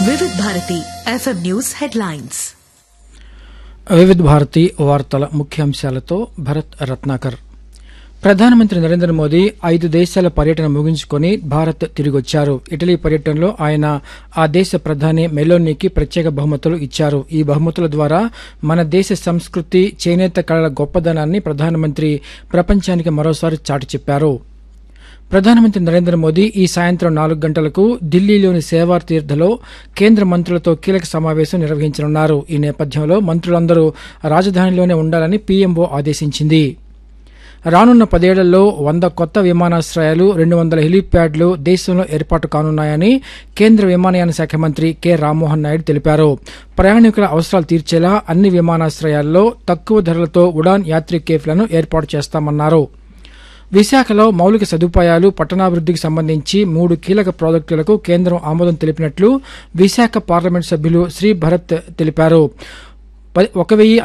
వివిధ Bharati FM news headlines వివిధ భారతి వార్తల ముఖ్యాంశాలతో భరత్ రత్నాకర్ ప్రధానమంత్రి నరేంద్ర మోదీ ఐదు దేశాల పర్యటన ముగించుకొని భారత్ తిరిగొచ్చారు ఇటలీ పర్యటనలో ఆయన ఆ దేశ ప్రధాని మెలోనీకి ప్రత్యేక బహుమతులు ఇచ్చారు ఈ బహుమతుల ద్వారా మన దేశ సంస్కృతి చేనేత కళల గొప్పదనాన్ని ప్రధానమంత్రి ప్రపంచానికి మరోసారి చాటి చెప్పారు ప్రధానమంత్రి నరేంద్ర మోదీ ఈ సాయంత్రం నాలుగు గంటలకు ఢిల్లీలోని సేవార్ తీర్థలో కేంద్ర మంత్రులతో కీలక సమావేశం నిర్వహించనున్నారు ఈ నేపథ్యంలో మంత్రులందరూ రాజధానిలోనే ఉండాలని పీఎంఓ ఆదేశించింది రానున్న పదేళ్లలో వంద కొత్త విమానాశ్రయాలు రెండు వందల హెలీప్యాడ్లు దేశంలో ఏర్పాటు కానున్నాయని కేంద్ర విమానయాన శాఖ మంత్రి కె రామ్మోహన్ నాయుడు తెలిపారు ప్రయాణికుల అవసరాలు తీర్చేలా అన్ని విమానాశ్రయాల్లో తక్కువ ధరలతో ఉడాన్ యాత్రి కేఫ్లను ఏర్పాటు చేస్తామన్నారు విశాఖలో మౌలిక సదుపాయాలు పట్టణాభివృద్ధికి సంబంధించి మూడు కీలక ప్రాజెక్టులకు కేంద్రం ఆమోదం తెలిపినట్లు విశాఖ పార్లమెంట్ సభ్యులు శ్రీ భరత్ తెలిపారు ప- ఒక వెయ్యి